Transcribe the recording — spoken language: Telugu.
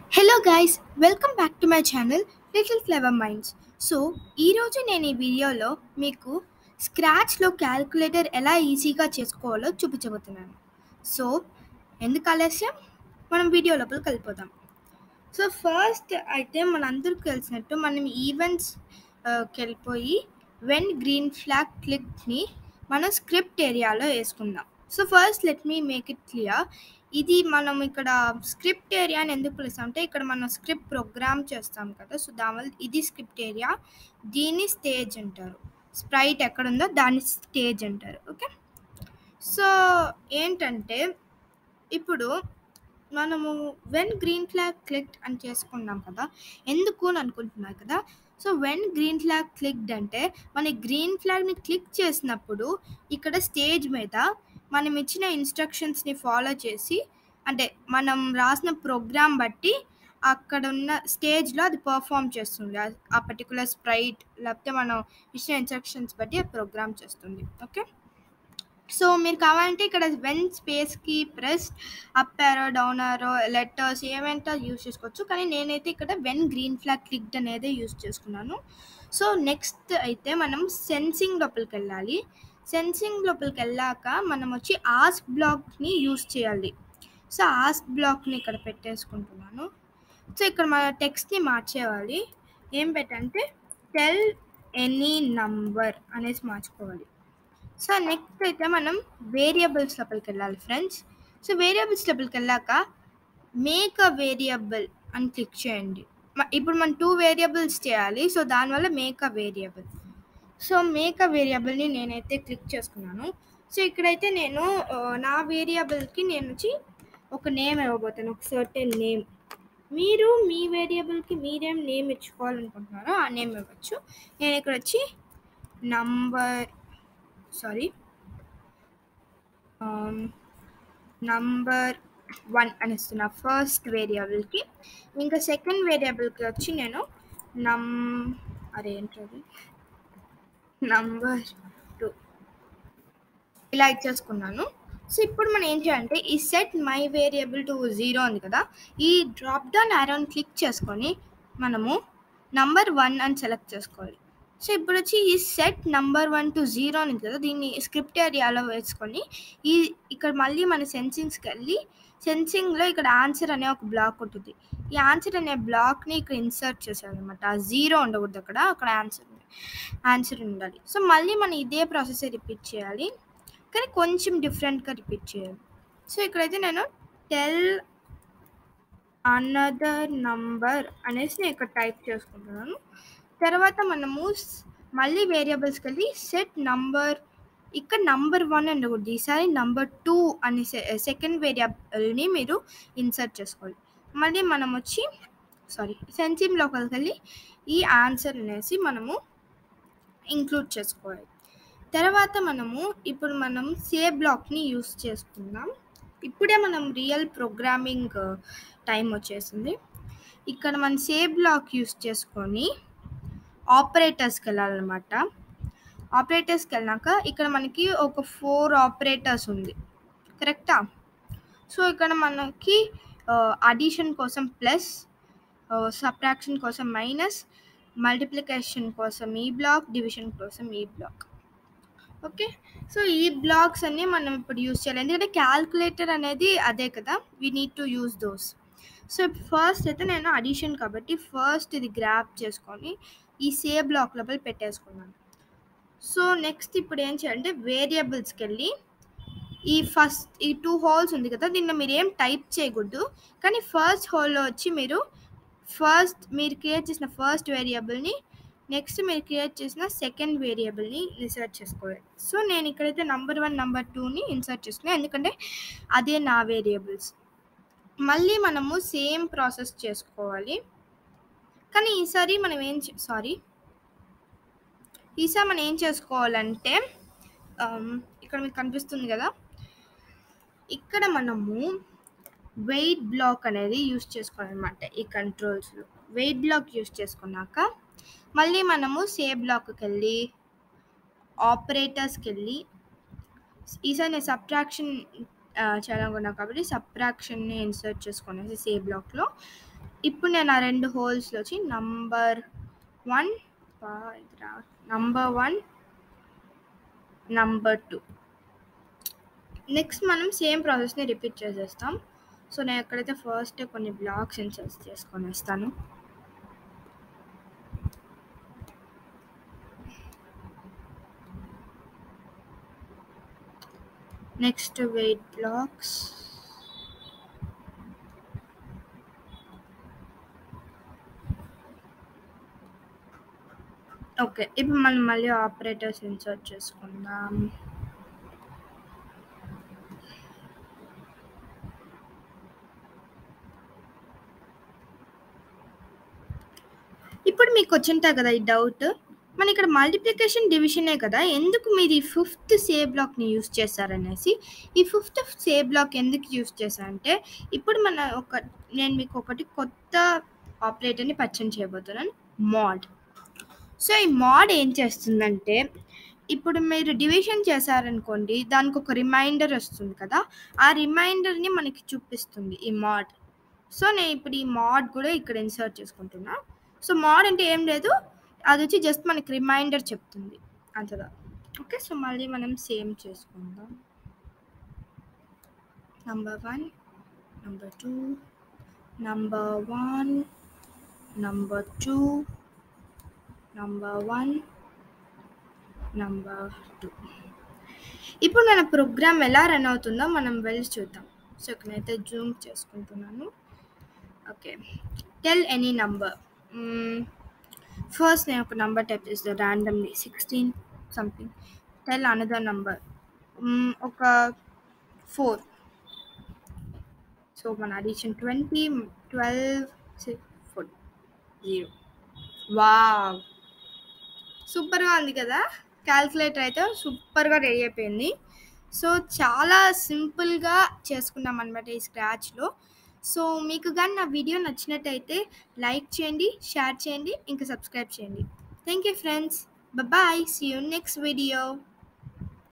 hello guys welcome back to my channel Little Flavour Minds so ఈరోజు నేను ఈ వీడియోలో మీకు స్క్రాచ్లో క్యాల్కులేటర్ ఎలా ఈజీగా చేసుకోవాలో చూపించబోతున్నాను సో ఎందుకు ఆలస్యం మనం వీడియో లోపలికి వెళ్ళిపోదాం సో ఫస్ట్ అయితే మనందరికీ తెలిసినట్టు మనం ఈవెంట్స్కి వెళ్ళిపోయి వెన్ గ్రీన్ ఫ్లాగ్ క్లిక్ని మనం స్క్రిప్ట్ ఏరియాలో వేసుకుందాం so first let me make it clear ఇది మనం ఇక్కడ స్క్రిప్ట్ ఏరియా అని ఎందుకు పిలుస్తాం అంటే ఇక్కడ మనం స్క్రిప్ట్ ప్రోగ్రామ్ చేస్తాం కదా సో దానివల్ల ఇది స్క్రిప్ట్ ఏరియా దీన్ని స్టేజ్ అంటారు స్ప్రైట్ ఎక్కడ ఉందో దాన్ని స్టేజ్ అంటారు ఓకే సో ఏంటంటే ఇప్పుడు మనము వెన్ గ్రీన్ ఫ్లాగ్ క్లిక్ అని చేసుకున్నాం కదా ఎందుకు అని అనుకుంటున్నారు కదా so when green flag clicked అంటే మన గ్రీన్ ఫ్లాగ్ని క్లిక్ చేసినప్పుడు ఇక్కడ స్టేజ్ మీద మనం ఇచ్చిన ఇన్స్ట్రక్షన్స్ని ఫాలో చేసి అంటే మనం రాసిన ప్రోగ్రామ్ బట్టి అక్కడ ఉన్న స్టేజ్లో అది పర్ఫామ్ చేస్తుంది ఆ- ఆ పర్టికులర్ స్ప్రైట్ లేకపోతే మనం ఇచ్చిన ఇన్స్ట్రక్షన్స్ బట్టి అది ప్రోగ్రామ్ చేస్తుంది ఓకే సో మీరు కావాలంటే ఇక్కడ వెన్ స్పేస్కి press up arrow down arrow letters ఏమంటే యూస్ చేసుకోవచ్చు కానీ నేనైతే ఇక్కడ వెన్ గ్రీన్ ఫ్లాగ్ క్లిక్డ్ అనేది యూస్ చేసుకున్నాను సో నెక్స్ట్ అయితే మనం సెన్సింగ్ లోపలికి వెళ్ళాలి సెన్సింగ్ లోపలికి వెళ్ళాక మనం వచ్చి ఆస్క్ బ్లాక్ని యూస్ చేయాలి సో ఆస్క్ బ్లాక్ని ఇక్కడ పెట్టేసుకుంటున్నాను సో ఇక్కడ మన టెక్స్ట్ని మార్చేయాలి ఏం పెట్టంటే టెల్ ఎనీ నంబర్ అనేసి మార్చుకోవాలి సో నెక్స్ట్ అయితే మనం వేరియబుల్స్ లోపలికి వెళ్ళాలి ఫ్రెండ్స్ సో వేరియబుల్స్ లోపలికి వెళ్ళాక మేక్ అ వేరియబుల్ అని క్లిక్ చేయండి మ- ఇప్పుడు మనం టూ వేరియబుల్స్ చేయాలి సో దానివల్ల make a variable so make a వేరియబుల్ని నేనైతే క్లిక్ చేసుకున్నాను సో ఇక్కడైతే నేను ఆ, నా వేరియబుల్కి నేను వచ్చి ఒక నేమ్ ఇవ్వబోతాను ఒక సర్టెన్ నేమ్ మీరు మీ వేరియబుల్కి మీరేం నేమ్ ఇచ్చుకోవాలనుకుంటున్నారో ఆ నేమ్ ఇవ్వచ్చు నేను ఇక్కడ వచ్చి నంబర్ సారీ నంబర్ వన్ అని ఇస్తున్నా ఫస్ట్ వేరియబుల్కి ఇంకా సెకండ్ వేరియబుల్కి వచ్చి నేను నమ్ అరే ఏంటది నంబర్ టూ ఇలా ఇచ్చేసుకున్నాను సో ఇప్పుడు మనం ఏం చేయాలంటే ఈ set my variable to zero ఉంది కదా ఈ డ్రాప్ డౌన్ ఆరోని క్లిక్ చేసుకొని మనము నంబర్ వన్ అని సెలెక్ట్ చేసుకోవాలి సో ఇప్పుడు వచ్చి ఈ set number one to zero అని ఉంది కదా దీన్ని స్క్రిప్ట్ ఏరియాలో వేసుకొని ఈ ఇక్కడ మళ్ళీ మన సెన్సింగ్స్కి వెళ్ళి సెన్సింగ్లో ఇక్కడ ఆన్సర్ అనే ఒక బ్లాక్ ఉంటుంది ఈ ఆన్సర్ అనే బ్లాక్ని ఇక్కడ ఇన్సర్ట్ చేసామన్నమాట ఆ జీరో ఉండకూడదు అక్కడ అక్కడ ఆన్సర్ ఆన్సర్ ఉండాలి సో మళ్ళీ మనం ఇదే ప్రాసెస్ రిపీట్ చేయాలి కానీ కొంచెం డిఫరెంట్గా రిపీట్ చేయాలి సో ఇక్కడైతే నేను టెల్ అనదర్ నంబర్ అనేసి నేను ఇక్కడ టైప్ చేసుకుంటున్నాను తర్వాత మనము స్- మళ్ళీ వేరియబుల్స్కి వెళ్ళి సెట్ నంబర్ ఇక్కడ నంబర్ వన్ ఉండకూడదు ఈసారి నంబర్ టూ అనే సెకండ్ వేరియబుల్ని మీరు ఇన్సర్ట్ చేసుకోవాలి మళ్ళీ మనం వచ్చి సారీ సెన్సిమ్ లోపలికి వెళ్ళి ఈ ఆన్సర్ అనేసి మనము ఇంక్లూడ్ చేసుకోవాలి తర్వాత మనము ఇప్పుడు మనం సే బ్లాక్ని యూస్ చేసుకుందాం ఇప్పుడే మనం రియల్ ప్రోగ్రామింగ్ టైం వచ్చేసింది ఇక్కడ మనం సే బ్లాక్ యూస్ చేసుకొని ఆపరేటర్స్కి వెళ్ళాలన్నమాట ఆపరేటర్స్కి వెళ్ళాక ఇక్కడ మనకి ఒక ఫోర్ ఆపరేటర్స్ ఉంది కరెక్టా సో ఇక్కడ మనకి అడిషన్ కోసం ప్లస్ సబ్ట్రాక్షన్ కోసం మైనస్ మల్టిప్లికేషన్ కోసం ఈ బ్లాక్ డివిజన్ కోసం ఈ బ్లాక్ ఓకే సో ఈ బ్లాక్స్ అన్ని మనం ఇప్పుడు యూస్ చేయాలి ఎందుకంటే క్యాల్కులేటర్ అనేది అదే కదా we need to use those so first అయితే నేను అడిషన్ కాబట్టి ఫస్ట్ ఇది గ్రాప్ చేసుకొని ఈ సే బ్లాక్ లోపల పెట్టేసుకున్నాను సో నెక్స్ట్ ఇప్పుడు ఏం చేయాలంటే వేరియబుల్స్కి వెళ్ళి ఈ ఫస్ట్ ఈ టూ హోల్స్ ఉంది కదా దీనిలో మీరు ఏం టైప్ చేయకూడదు కానీ ఫస్ట్ హోల్లో వచ్చి మీరు ఫస్ట్ మీరు క్రియేట్ చేసిన ఫస్ట్ వేరియబుల్ని నెక్స్ట్ మీరు క్రియేట్ చేసిన సెకండ్ వేరియబుల్ని ఇన్సర్ట్ చేసుకోవాలి సో నేను ఇక్కడైతే నంబర్ వన్ నంబర్ టూని ఇన్సర్ట్ చేసుకున్నాను ఎందుకంటే అదే నా వేరియబుల్స్ మళ్ళీ మనము సేమ్ ప్రాసెస్ చేసుకోవాలి కానీ ఈసారి మనం ఏం సారీ ఈసారి మనం ఏం చేసుకోవాలంటే ఆమ్, ఇక్కడ మీకు కనిపిస్తుంది కదా ఇక్కడ మనము వెయిట్ బ్లాక్ అనేది యూస్ చేసుకోవాలన్నమాట ఈ కంట్రోల్స్లో వెయిట్ బ్లాక్ యూస్ చేసుకున్నాక మళ్ళీ మనము సే బ్లాక్కి వెళ్ళి ఆపరేటర్స్కి వెళ్ళి ఈసారి నేను సబ్ట్రాక్షన్ చేయాలనుకున్నాను కాబట్టి సబ్ట్రాక్షన్ని ఇన్సర్ట్ చేసుకునేసి సే బ్లాక్లో ఇప్పుడు నేను ఆ రెండు హోల్స్లో వచ్చి number one number one number two next మనం సేమ్ ప్రాసెస్ని రిపీట్ చేసేస్తాం సో నేను ఎక్కడైతే ఫస్ట్ కొన్ని బ్లాక్స్ ఇన్సర్ట్ చేసుకొని వస్తాను నెక్స్ట్ వెయిట్ బ్లాక్స్ ఓకే ఇప్పుడు మనం మళ్ళీ ఆపరేటర్స్ ఇన్సర్ట్ చేసుకుందాం ఇప్పుడు మీకు వచ్చింటా కదా ఈ డౌట్ మన ఇక్కడ మల్టిప్లికేషన్ డివిజనే కదా ఎందుకు మీరు ఈ ఫిఫ్త్ సే బ్లాక్ని యూస్ చేశారనేసి ఈ ఫిఫ్త్ సే బ్లాక్ ఎందుకు యూస్ చేశారంటే ఇప్పుడు మన ఒక నేను మీకు ఒకటి కొత్త ఆపరేటర్ని పరిచయం చేయబోతున్నాను మాడ్ సో ఈ మాడ్ ఏం చేస్తుందంటే ఇప్పుడు మీరు డివిజన్ చేశారనుకోండి దానికి ఒక రిమైండర్ వస్తుంది కదా ఆ రిమైండర్ని మనకి చూపిస్తుంది ఈ మాడ్ సో నేను ఇప్పుడు ఈ మాడ్ కూడా ఇక్కడ ఇన్సర్ట్ చేసుకుంటున్నా సో మాడ్ అంటే ఏం లేదు అది వచ్చి జస్ట్ మనకి రిమైండర్ చెప్తుంది అంతదా ఓకే సో మళ్ళీ మనం సేమ్ చేసుకుందాం number one number two number one number two number one number two ఇప్పుడు మన ప్రోగ్రామ్ ఎలా రన్ అవుతుందో మనం వెళ్ళి చూద్దాం సో ఇక్కడైతే జూమ్ చేసుకుంటున్నాను okay tell any number first నేను ఒక నంబర్ టైప్ చేస్తాను randomly sixteen something tell another number ఒక ఫోర్ సో మన addition twenty twelve six four zero wow సూపర్గా ఉంది కదా క్యాల్కులేటర్ అయితే సూపర్గా రెడీ అయిపోయింది సో చాలా సింపుల్గా చేసుకున్నాం అనమాట ఈ స్క్రాచ్లో సో మీకు కానీ నా వీడియో నచ్చినట్టయితే లైక్ చేయండి షేర్ చేయండి ఇంకా సబ్స్క్రైబ్ చేయండి thank you friends bye see you next video